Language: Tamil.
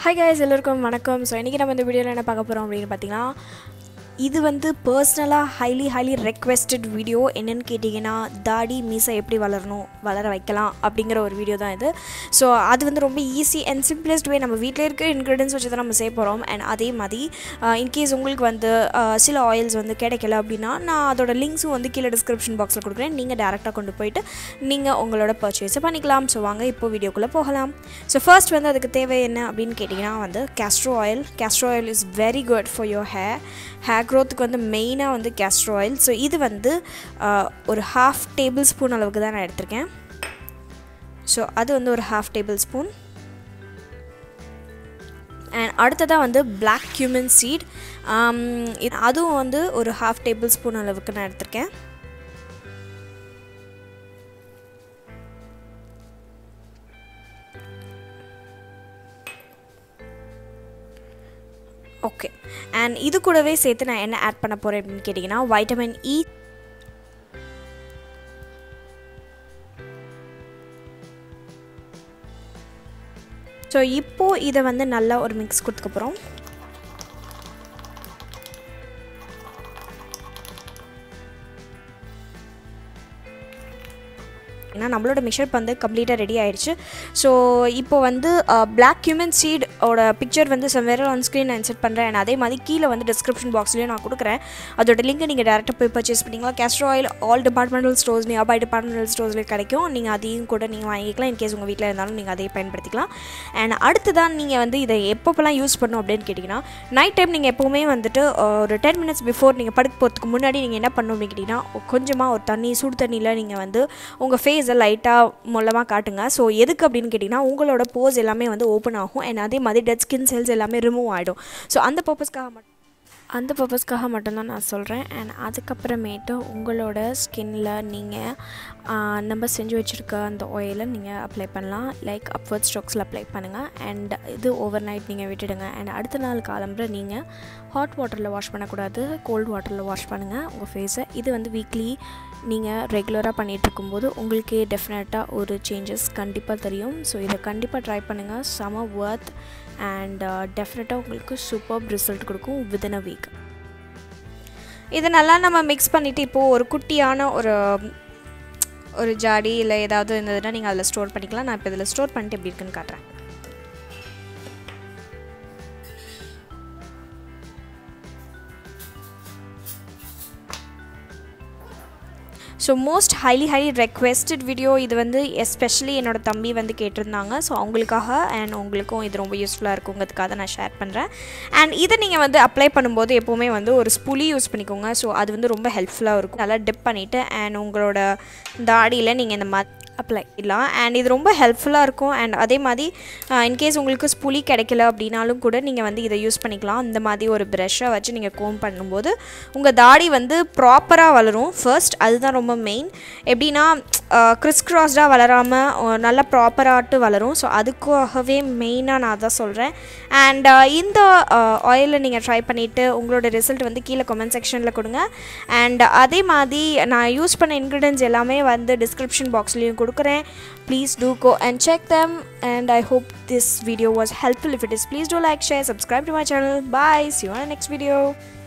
ஹாய் guys எல்லோருக்கும் வணக்கம் ஸோ இன்றைக்கி நம்ம இந்த வீடியோவில் என்ன பார்க்க போகிறோம் அப்படின்னு பார்த்தீங்கன்னா இது வந்து பர்சனலாக ஹைலி ஹைலி ரெக்வெஸ்டட் வீடியோ என்னென்னு கேட்டிங்கன்னா தாடி மீசை எப்படி வளரணும் வளர வைக்கலாம் அப்படிங்கிற ஒரு வீடியோ தான் இது ஸோ அது வந்து ரொம்ப ஈஸி அண்ட் சிம்பிளஸ்ட் வே நம்ம வீட்டில் இருக்க இன்க்ரீடியன்ஸ் வச்சு தான் நம்ம செய்ய போகிறோம் அண்ட் அதே மாதிரி இன்கேஸ் உங்களுக்கு வந்து அஹ், சில ஆயில்ஸ் வந்து கிடைக்கல அப்படின்னா நான் அதோட லிங்க்ஸும் வந்து கீழே டிஸ்கிரிப்ஷன் பாக்ஸில் கொடுக்குறேன் நீங்கள் டேரெக்டாக கொண்டு போயிட்டு நீங்கள் உங்களோட பர்ச்சேஸை பண்ணிக்கலாம் ஸோ வாங்க இப்போ வீடியோக்குள்ளே போகலாம் ஸோ ஃபர்ஸ்ட் வந்து அதுக்கு தேவை என்ன அப்படின்னு கேட்டிங்கன்னா வந்து castor oil castor oil is very good for your hair hair க்ரோத்துக்கு வந்து மெயினாக வந்து கேஸ்ட்ரோ ஆயில் ஸோ இது வந்து ஆஹ், ஒரு ஹாஃப் டேபிள் ஸ்பூன் அளவுக்கு தான் நான் எடுத்திருக்கேன் ஸோ அது வந்து ஒரு ஹாஃப் டேபிள் ஸ்பூன் அண்ட் அடுத்ததாக வந்து பிளாக் cumin சீட் அதுவும் வந்து ஒரு ஹாஃப் டேபிள் ஸ்பூன் அளவுக்கு நான் எடுத்திருக்கேன் ஓகே அண்ட் இது கூடவே சேர்த்து நான் என்ன ஆட் பண்ண போகிறேன் அப்படின்னு கேட்டிங்கன்னா வைட்டமின் இ ஸோ இப்போது இதை வந்து நல்லா ஒரு மிக்ஸ் கொடுத்துக்கப்புறம் ஏன்னா நம்மளோட மிக்சர் வந்து கம்ப்ளீட்டாக ரெடி ஆயிடுச்சு ஸோ இப்போ வந்து பிளாக் ஹியூமன் சீடோட பிக்சர் வந்து வேறு ஆன் ஸ்க்ரீன் நான் இன்செர்ட் பண்ணுறேன் and அதே மாதிரி கீழே வந்து டிஸ்கிரிப்ஷன் பாக்ஸ்லேயும் நான் கொடுக்குறேன் அதோட லிங்கை நீங்கள் டேரெக்டாக போய் பர்ச்சேஸ் பண்ணிங்களா castor oil all departmental stores nearby departmental ஸ்டோர்ஸ்லேயும் கிடைக்கும் நீங்கள் அதையும் கூட நீங்கள் வாங்கிக்கலாம் இன்கேஸ் உங்கள் வீட்டில் இருந்தாலும் நீங்கள் அதையும் பயன்படுத்திக்கலாம் அண்ட் அடுத்ததான் நீங்கள் வந்து இதை எப்பப்போலாம் யூஸ் பண்ணணும் அப்படின்னு கேட்டிங்கன்னா நைட் டைம் நீங்கள் எப்போவுமே வந்துட்டு அஹ், ஒரு டென் மினிட்ஸ் பிஃபோர் நீங்கள் படுக்க போகிறதுக்கு முன்னாடி நீங்கள் என்ன பண்ணணும் அப்படின்னு கேட்டிங்கன்னா கொஞ்சமாக ஒரு தண்ணி சுடு தண்ணியில் நீங்கள் வந்து உங்கள் ஃபேஸை லைட்டாக மொல்லமாக காட்டுங்க ஸோ எதுக்கு அப்படின்னு கேட்டிங்கன்னா உங்களோட போஸ் எல்லாமே வந்து ஓப்பன் ஆகும் அண்ட் அதே மாதிரி டெட் ஸ்கின் செல்ஸ் எல்லாமே ரிமூவ் ஆகிடும் ஸோ அந்த பர்பஸ்க்காக மட்டும் அந்த பர்பஸ்க்காக மட்டும்தான் நான் சொல்கிறேன் அண்ட் அதுக்கப்புறமேட்டு உங்களோட ஸ்கின்ல நீங்கள் நம்ம செஞ்சு வச்சுருக்க அந்த ஆயிலை நீங்கள் அப்ளை பண்ணலாம் லைக் அப்வர்ட் ஸ்ட்ரோக்ஸில் அப்ளை பண்ணுங்கள் அண்ட் இது ஓவர் நைட் நீங்கள் விட்டுடுங்க அண்ட் அடுத்த நாள் காலம்புற நீங்கள் ஹாட் வாட்டரில் வாஷ் பண்ணக்கூடாது கோல்ட் வாட்டரில் வாஷ் பண்ணுங்கள் உங்கள் ஃபேஸை இது வந்து வீக்லி நீங்கள் ரெகுலராக பண்ணிகிட்டு இருக்கும்போது உங்களுக்கே டெஃபினட்டாக ஒரு சேஞ்சஸ் கண்டிப்பாக தெரியும் ஸோ இதை கண்டிப்பாக ட்ரை பண்ணுங்கள் செம ஒர்த் அண்ட் டெஃபினட்டாக உங்களுக்கு சூப்பர் ரிசல்ட் கொடுக்கும் வித்தின் அ வீக் இதை நல்லா நம்ம மிக்ஸ் பண்ணிவிட்டு இப்போது ஒரு குட்டியான ஒரு ஒரு ஜாடி இல்லை ஏதாவது இருந்ததுன்னா நீங்கள் அதில் ஸ்டோர் பண்ணிக்கலாம் நான் இப்போ இதில் ஸ்டோர் பண்ணிட்டு எப்படி இருக்குன்னு காட்டுறேன் so most highly highly requested video இது வந்து எஸ்பெஷலி என்னோட தம்பி வந்து கேட்டிருந்தாங்க ஸோ அவங்களுக்காக அண்ட் உங்களுக்கும் இது ரொம்ப யூஸ்ஃபுல்லாக இருக்குங்கிறதுக்காக நான் ஷேர் பண்ணுறேன் அண்ட் இதை நீங்கள் வந்து அப்ளை பண்ணும்போது எப்போவுமே வந்து ஒரு ஸ்புலி யூஸ் பண்ணிக்கோங்க ஸோ அது வந்து ரொம்ப ஹெல்ப்ஃபுல்லாக இருக்கும் நல்லா டிப் பண்ணிவிட்டு அண்ட் உங்களோட தாடியில் நீங்கள் இந்த மாதிரி அப்ளை பண்ணலாம் அண்ட் இது ரொம்ப ஹெல்ப்ஃபுல்லாக இருக்கும் அண்ட் அதே மாதிரி இன்கேஸ் உங்களுக்கு ஸ்புலி கிடைக்கல அப்படின்னாலும் கூட நீங்கள் வந்து இதை யூஸ் பண்ணிக்கலாம் இந்த மாதிரி ஒரு ப்ரெஷ்ஷை வச்சு நீங்கள் கோம் பண்ணும்போது உங்கள் தாடி வந்து ப்ராப்பராக வளரும் ஃபர்ஸ்ட் அதுதான் ரொம்ப மெயின் எப்படின்னா கிறிஸ் கிராஸ்டாக வளராமல் நல்லா ப்ராப்பராகட்டு வளரும் ஸோ அதுக்காகவே மெயினாக நான் அதான் சொல்கிறேன் அண்ட் இந்த ஆயிலை நீங்கள் ட்ரை பண்ணிவிட்டு உங்களோட ரிசல்ட் வந்து கீழே கமெண்ட் செக்ஷனில் கொடுங்க அண்ட் அதே மாதிரி நான் யூஸ் பண்ண இன்க்ரீடியன்ஸ் எல்லாமே வந்து டிஸ்கிரிப்ஷன் பாக்ஸ்லேயும் கொடுக்குறேன் please do go and check them and I hope this video was helpful. If it is, please do like, share, subscribe to my channel. Bye. See you on the next video.